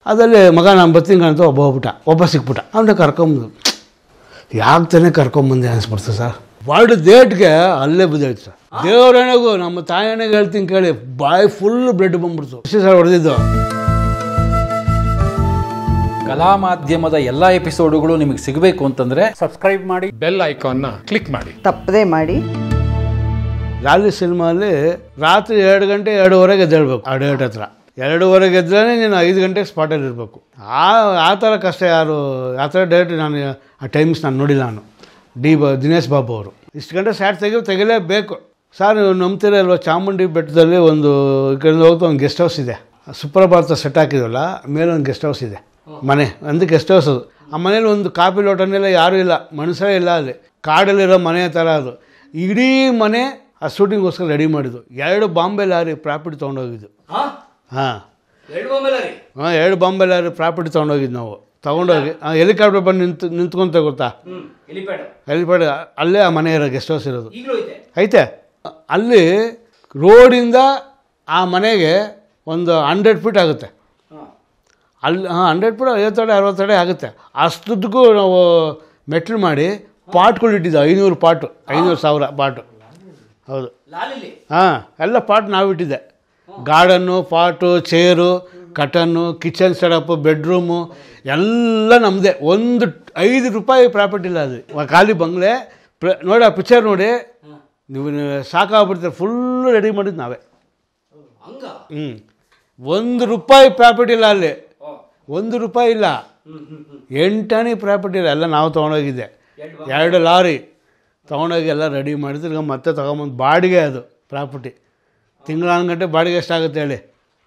ಅದರಲ್ಲಿ ಮಗ ನಾನು ಬರ್ತೀನಿ ಅಂತ ಒಬ್ಬ ಹೋಗ್ಬಿಟ್ಟ ಒಬ್ಬ ಸಿಕ್ಬಿಟ್ಟ ಅವನ್ನ ಕರ್ಕೊಂಬಂದು ಯಾಕೆ ತಾನೇ ಕರ್ಕೊಂಬಂದೆ ಅನ್ಸ್ಬಿಡ್ತು ಸರ್ ವರ್ಡ್ ಡೇಟ್ಗೆ ಅಲ್ಲೇ ಬಿದ್ದೋಯ್ತು ಸರ್ ದೇವರಣೆಗೂ ನಮ್ಮ ತಾಯಣ್ಣಗೆ ಹೇಳ್ತೀನಿ ಕೇಳಿ ಬಾಯಿ ಫುಲ್ ಬ್ಲಡ್ ಬಂದ್ಬಿಡ್ತು ಅಷ್ಟೇ ಸರ್ ಹೊಡೆದಿದ್ದು ಕಲಾ ಮಾಧ್ಯಮದ ಎಲ್ಲ ಎಪಿಸೋಡುಗಳು ನಿಮಗೆ ಸಿಗಬೇಕು ಅಂತಂದ್ರೆ ಸಬ್ಸ್ಕ್ರೈಬ್ ಮಾಡಿ ಬೆಲ್ ಐಕಾನ್ನ ಕ್ಲಿಕ್ ಮಾಡಿ ತಪ್ಪದೇ ಮಾಡಿ ಲಾಲಿ ಸಿನಿಮಾಲಿ ರಾತ್ರಿ ಎರಡು ಗಂಟೆ ಎರಡೂವರೆಗೆ ಎದ್ದೇಳ್ಬೇಕು ಆ ಡೇಟ್ ಹತ್ರ ಎರಡೂವರೆಗೆ ಎದ್ರೇ ನೀನು ಐದು ಗಂಟೆಗೆ ಸ್ಪಾಟಲ್ಲಿ ಇರಬೇಕು ಆ ಆ ಥರ ಕಷ್ಟ ಯಾರು ಆ ಥರ ಡೇಟ್ ನಾನು ಆ ಟೈಮ್ಸ್ ನಾನು ನೋಡಿಲ್ಲ ನಾನು ಡಿ ಬ ದಿನೇಶ್ ಬಾಬು ಅವರು ಇಷ್ಟು ಗಂಟೆ ಸ್ಯಾಟ್ ತೆಗಿ ತೆಗಿಲೇಬೇಕು ಸರ್ ನೀವು ನಂಬ್ತೀರ ಅಲ್ವಾ ಚಾಮುಂಡಿ ಬೆಟ್ಟದಲ್ಲಿ ಒಂದು ಈ ಕಡೆಯಿಂದ ಹೋಗ್ತಾ ಒಂದು ಗೆಸ್ಟ್ ಹೌಸ್ ಇದೆ ಸುಪ್ರಭಾತ ಸೆಟ್ ಹಾಕಿದ್ವಲ್ಲ ಮೇಲೆ ಒಂದು ಗೆಸ್ಟ್ ಹೌಸ್ ಇದೆ ಮನೆ ಒಂದು ಗೆಸ್ಟ್ ಹೌಸ್ ಅದು ಆ ಮನೇಲಿ ಒಂದು ಕಾಪಿ ಲೋಟನೆಲ್ಲ ಯಾರೂ ಇಲ್ಲ ಮನುಷ್ಯರೇ ಇಲ್ಲ ಅಲ್ಲಿ ಕಾಡಲ್ಲಿರೋ ಮನೆ ಥರ ಅದು ಇಡೀ ಮನೆ ಆ ಶೂಟಿಂಗ್ಗೋಸ್ಕರ ರೆಡಿ ಮಾಡಿದ್ದು ಎರಡು ಬಾಂಬೆ ಲಾರಿ ಪ್ರಾಫಿಟ್ ತೊಗೊಂಡೋಗಿದ್ದು ಹಾಂ ಹಾಂ ಎರಡು ಬಾಂಬೆ ಲಾರಿ ಪ್ರಾಫಿಟ್ ತೊಗೊಂಡೋಗಿದ್ದು ನಾವು ತೊಗೊಂಡೋಗಿ ಹೆಲಿಕಾಪ್ಟರ್ ಬಂದು ನಿಂತು ನಿಂತ್ಕೊಂತ ಗೊತ್ತಾ ಹೆಲಿಪ್ಯಾಡ್ ಅಲ್ಲೇ ಆ ಮನೆ ಇರೋ ಗೆಸ್ಟ್ ಹೌಸ್ ಇರೋದು ಐತೆ ಅಲ್ಲಿ ರೋಡಿಂದ ಆ ಮನೆಗೆ ಒಂದು ಹಂಡ್ರೆಡ್ ಫೀಟ್ ಆಗುತ್ತೆ ಅಲ್ಲಿ ಹಾಂ ಹಂಡ್ರೆಡ್ ಫೀಟ್ ಐವತ್ತಡೆ ಅರವತ್ತಡೆ ಆಗುತ್ತೆ ಅಷ್ಟುದ್ದಕ್ಕೂ ನಾವು ಮೆಟ್ಲು ಮಾಡಿ ಪಾಟ್ಗಳು ಇಟ್ಟಿದ್ದು ಐನೂರು ಪಾಟು ಐನೂರು ಸಾವಿರ ಪಾಟು ಹೌದು ಹಾಂ ಎಲ್ಲ ಪಾಟ್ ನಾವು ಇಟ್ಟಿದ್ದೆ garden pot chair curtain kitchen setup bedroom ಎಲ್ಲ ನಮ್ಮದೇ ಒಂದು ಐದು ರೂಪಾಯಿ ಪ್ರಾಫಿಟ್ ಇಲ್ಲ ಅದು ಆ ಖಾಲಿ ಬಂಗ್ಲೆ ಪ್ರ ನೋಡಿ ಆ ಪಿಕ್ಚರ್ ನೋಡಿ ನೀವು ಸಾಕಾಗ್ಬಿಡ್ತೀರ ಫುಲ್ಲು ರೆಡಿ ಮಾಡಿದ್ದು ನಾವೇ ಹ್ಞೂ ಒಂದು ರೂಪಾಯಿ ಪ್ರಾಫಿಟ್ ಇಲ್ಲ ಅಲ್ಲಿ ಒಂದು ರೂಪಾಯಿ ಇಲ್ಲ ಎಂಟನೇ ಪ್ರಾಫಿಟ್ ಇಲ್ಲ ಎಲ್ಲ ನಾವು ತೊಗೊಂಡೋಗಿದ್ದೆ ಎರಡು ಲಾರಿ ತೊಗೊಂಡೋಗಿ ಎಲ್ಲ ರೆಡಿ ಮಾಡಿದ್ರೆ ಈಗ ಮತ್ತೆ ತೊಗೊಂಬಂದು ಬಾಡಿಗೆ ಅದು ಪ್ರಾಪರ್ಟಿ ತಿಂಗಳ ಗಂಟೆ ಬಾಡಿಗೆ ಎಷ್ಟಾಗುತ್ತೆ ಹೇಳಿ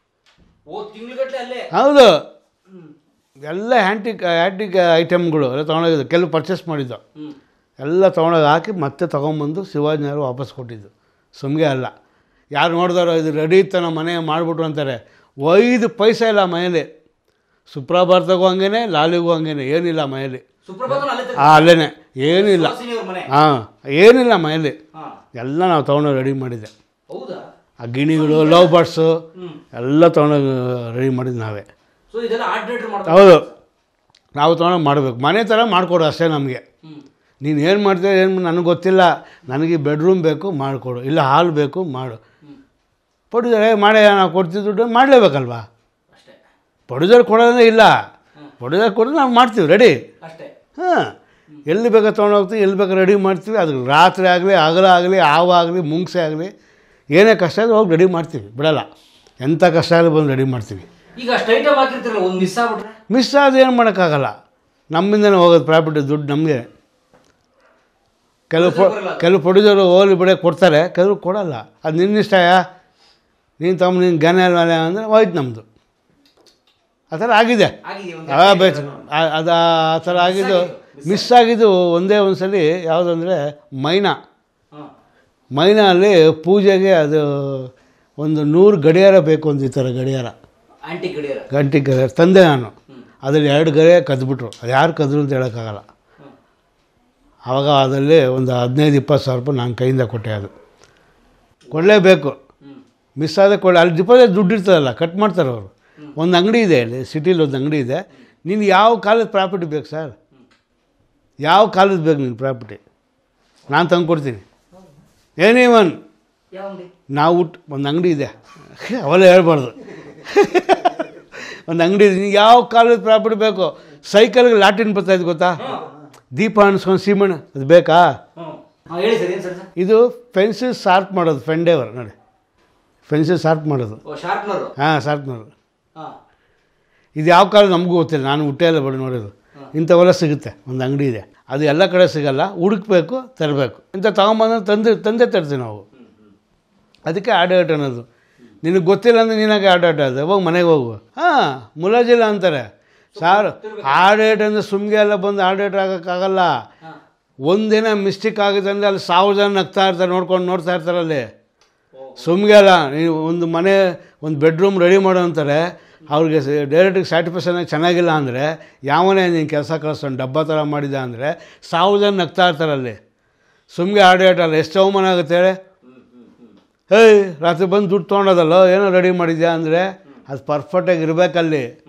ಹೌದು ಎಲ್ಲ ಹ್ಯಾಂಟಿಕ್ ಹ್ಯಾಂಟಿಕ್ ಐಟಮ್ಗಳು ಎಲ್ಲ ತೊಗೊಂಡೋಗಿದ್ದು ಕೆಲವು ಪರ್ಚೇಸ್ ಮಾಡಿದ್ದು ಎಲ್ಲ ತೊಗೊಂಡೋಗಿ ಹಾಕಿ ಮತ್ತೆ ತೊಗೊಂಬಂದು ಶಿವಾಜಿನಗರ ವಾಪಸ್ ಕೊಟ್ಟಿದ್ದು ಸುಮ್ಗೆ ಅಲ್ಲ ಯಾರು ನೋಡಿದಾರೋ ಇದು ರೆಡಿ ಇತ್ತು ನಮ್ಮ ಮನೆ ಮಾಡಿಬಿಟ್ರು ಅಂತಾರೆ ಐದು ಪೈಸೆ ಇಲ್ಲ ಮನೇಲಿ ಸುಪ್ರಭಾರತಗೂ ಹಂಗೇನೆ ಲಾಲಿಗೂ ಹಂಗೇನೆ ಏನಿಲ್ಲ ಮನೇಲಿ ಹಾಂ ಅಲ್ಲೇ ಏನಿಲ್ಲ ಹಾಂ ಏನಿಲ್ಲ ಮನೇಲಿ ಎಲ್ಲ ನಾವು ತೊಗೊಂಡೋಗಿ ರೆಡಿ ಮಾಡಿದ್ದೆ ಆ ಗಿಣಿಗಳು ಲವ್ ಬರ್ಡ್ಸು ಎಲ್ಲ ತೊಗೊಂಡೋಗಿ ರೆಡಿ ಮಾಡಿದ್ದು ನಾವೇ ಹೌದು ನಾವು ತೊಗೊಂಡೋಗಿ ಮಾಡಬೇಕು ಮನೆ ಥರ ಮಾಡಿಕೊಡು ಅಷ್ಟೇ ನಮಗೆ ನೀನು ಏನು ಮಾಡ್ತೀಯ ಏನು ನನಗೆ ಗೊತ್ತಿಲ್ಲ ನನಗೆ ಬೆಡ್ರೂಮ್ ಬೇಕು ಮಾಡಿಕೊಡು ಇಲ್ಲ ಹಾಲ್ ಬೇಕು ಮಾಡು ಪ್ರೊಡ್ಯೂಸರ್ ಮಾಡೇ ನಾವು ಕೊಡ್ತೀವಿ ದುಡ್ಡು ಮಾಡಲೇಬೇಕಲ್ವಾ ಪ್ರೊಡ್ಯೂಸರ್ ಕೊಡೋದೇ ಇಲ್ಲ ಪ್ರೊಡ್ಯೂಸರ್ ಕೊಡೋದು ನಾವು ಮಾಡ್ತೀವಿ ರೆಡಿ ಹಾಂ ಎಲ್ಲಿ ಬೇಕಾ ತೊಗೊಂಡೋಗ್ತೀವಿ ಎಲ್ಲಿ ಬೇಕಾ ರೆಡಿ ಮಾಡ್ತೀವಿ ಅದು ರಾತ್ರಿ ಆಗಲಿ ಹಗಲ ಆಗಲಿ ಹಾವು ಆಗಲಿ ಮುಂಗ್ಸೆ ಆಗಲಿ ಏನೇ ಕಷ್ಟ ಆದರೂ ಹೋಗಿ ರೆಡಿ ಮಾಡ್ತೀವಿ ಬಿಡಲ್ಲ ಎಂಥ ಕಷ್ಟ ಆಗಲಿ ಬಂದು ರೆಡಿ ಮಾಡ್ತೀವಿ ಈಗ ಅಷ್ಟು ಐಟಮ್ ಹಾಕಿರ್ತೀರಲ್ಲ ಒಂದು ಮಿಸ್ ಆಗ್ಬಿಟ್ರೆ ಮಿಸ್ ಆದ್ರೆ ಏನು ಮಾಡೋಕ್ಕಾಗಲ್ಲ ನಮ್ಮಿಂದನೇ ಹೋಗೋದು ಪ್ರಾಫಿಟ್ ದುಡ್ಡು ನಮಗೆ ಕೆಲವು ಪ್ರೊ ಕೆಲವು ಪ್ರೊಡ್ಯೂಸರು ಹೋಗ್ಲಿ ಬಿಡ ಕೊಡ್ತಾರೆ ಕೆಲವು ಕೊಡಲ್ಲ ಅದು ನಿನ್ನ ಇಷ್ಟಯ ನೀನು ತಮ್ಮ ನೀನು ಗನ ಮೇಲೆ ಅಂದರೆ ಹೋಯ್ತು ನಮ್ಮದು ಆ ಥರ ಆಗಿದೆ ಆಗಿದೆ ಒಂದು ಆ ಬೇಕು ಆ- ಅದು ಆ ಥರ ಆಗಿದ್ದು ಮಿಸ್ ಆಗಿದ್ದು ಒಂದೇ ಒಂದು ಸಲ ಯಾವುದಂದರೆ ಮೈನಾ ಹಾಂ ಮೈನಾ ಅಲ್ಲಿ ಪೂಜೆಗೆ ಅದು ಒಂದು ನೂರು ಗಡಿಯಾರ ಬೇಕು ಒಂದು ಈ ಥರ ಗಡಿಯಾರ ಆಂಟಿ ಗಡಿಯಾರ ಗಂಟೆ ಗಡಿಯಾರ ತಂದೆ ನಾನು ಅದ್ರಲ್ಲಿ ಎರಡು ಗರೆ ಕದ್ಬಿಟ್ರು ಅದು ಯಾರು ಕದ್ರು ಅಂತ ಹೇಳೋಕ್ಕಾಗಲ್ಲ ಆವಾಗ ಅದರಲ್ಲಿ ಒಂದು ಹದಿನೈದು ಇಪ್ಪತ್ತು ಸಾವಿರ ರೂಪಾಯಿ ನಾನು ಕೈಯಿಂದ ಕೊಟ್ಟೆ ಅದು ಕೊಡಲೇಬೇಕು ಮಿಸ್ ಆದ ಕೊಡಲಿ ಅಲ್ಲಿ ಡಿಪಾಸಿಟ್ ದುಡ್ಡು ಇರ್ತದಲ್ಲ ಕಟ್ ಮಾಡ್ತಾರೆ ಅವರು ಒಂದು ಅಂಗಡಿ ಇದೆ ಅಲ್ಲಿ ಸಿಟಿಲಿ ಒಂದು ಅಂಗಡಿ ಇದೆ ನೀನು ಯಾವ ಕಾಲದ ಪ್ರಾಪರ್ಟಿ ಬೇಕು ಸರ್ ಯಾವ ಕಾಲದ ಬೇಕು ನೀನು ಪ್ರಾಪರ್ಟಿ ನಾನು ತಂದು ಕೊಡ್ತೀನಿ ಏನೇ ಒನ್ ಯಾವ ಅಂಗಡಿ ನಾವು ಊಟ ಒಂದು ಅಂಗಡಿ ಇದೆ ಅವೆಲ್ಲ ಹೇಳ್ಬಾರ್ದು ಒಂದು ಅಂಗಡಿ ಇದೆ ನಿನಗೆ ಯಾವ ಕಾಲದ ಪ್ರಾಪರ್ಟಿ ಬೇಕು ಸೈಕಲ್ಗೆ ಲಾಟಿನ್ ಬರ್ತಾಯಿದ್ದು ಗೊತ್ತಾ ದೀಪ ಅನ್ಸ್ಕೊಂಡು ಸೀಮಣ್ಣ ಅದು ಬೇಕಾ ಹ್ಞೂ ಹಾಂ ಹೇಳಿ ಸರ್ ಏನು ಸರ್ ಸರ್ ಇದು ಫೆನ್ಸಸ್ ಶಾರ್ಪ್ ಮಾಡೋದು ಫೆಂಡೇವರ್ ನೋಡಿ ಫೆನ್ಸಸ್ ಶಾರ್ಪ್ ಮಾಡೋದು ಓ ಶಾರ್ಪ್ನರು ಹಾಂ ಶಾರ್ಪ್ ಮಾಡೋದು ಹಾಂ ಇದು ಯಾವ ಕಾಲ ನಮಗೂ ಗೊತ್ತಿಲ್ಲ ನಾನು ಹುಟ್ಟೇ ಇಲ್ಲ ಬಡಿ ನೋಡೋದು ಇಂಥವೆಲ್ಲ ಸಿಗುತ್ತೆ ಒಂದು ಅಂಗಡಿ ಇದೆ ಅದು ಎಲ್ಲ ಕಡೆ ಸಿಗಲ್ಲ ಹುಡುಕ್ಬೇಕು ತರಬೇಕು ಇಂಥ ತಗೊಂಬಂದ್ರೆ ತಂದು ತಂದೆ ತರ್ತೀವಿ ನಾವು ಅದಕ್ಕೆ ಆಡಾಟ ಅನ್ನೋದು ನಿನಗೆ ಗೊತ್ತಿಲ್ಲ ಅಂದರೆ ನೀನಾಗೆ ಆಡಾಟ ಅದು ಹೋಗಿ ಮನೆಗೆ ಹೋಗು ಹಾಂ ಮುಲಾಜಿಲ್ಲ ಅಂತಾರೆ ಸಾರು ಆಡೇಟ್ ಅಂದರೆ ಸುಮ್ಗೆ ಎಲ್ಲ ಬಂದು ಆಡೇಟ್ ಆಗೋಕ್ಕಾಗಲ್ಲ ಒಂದಿನ ಮಿಸ್ಟೇಕ್ ಆಗಿದೆ ಅಂದರೆ ಅಲ್ಲಿ ಸಾವಿರ ಜನ ನಗ್ತಾ ಇರ್ತಾರೆ ನೋಡ್ಕೊಂಡು ನೋಡ್ತಾ ಇರ್ತಾರೆ ಅಲ್ಲಿ ಸುಮ್ಗೆ ಅಲ್ಲ ನೀವು ಒಂದು ಮನೆ ಒಂದು ಬೆಡ್ರೂಮ್ ರೆಡಿ ಮಾಡೋ ಅಂತಾರೆ ಅವ್ರಿಗೆ ಡೈರೆಕ್ಟಿಗೆ ಸ್ಯಾಟಿಸ್ಫ್ಯಾಕ್ಷನ್ ಚೆನ್ನಾಗಿಲ್ಲ ಅಂದರೆ ಯಾವನೇ ನೀನು ಕೆಲಸ ಕಳಿಸ್ಕೊಂಡು ಡಬ್ಬ ಥರ ಮಾಡಿದ ಅಂದರೆ ಸಾವಿರ ಜನ ನಗ್ತಾ ಇರ್ತಾರೆ ಅಲ್ಲಿ ಸುಮ್ಗೆ ಆಡೇಟಲ್ಲ ಎಷ್ಟು ಅವಮಾನ ಆಗುತ್ತೆ ಹೇಳಿ ಹೇಯ್ ರಾತ್ರಿ ಬಂದು ದುಡ್ಡು ತೊಗೊಂಡೋದಲ್ಲ ಏನೋ ರೆಡಿ ಮಾಡಿದ್ಯಾ ಅಂದರೆ ಅದು ಪರ್ಫೆಕ್ಟಾಗಿ ಇರಬೇಕಲ್ಲಿ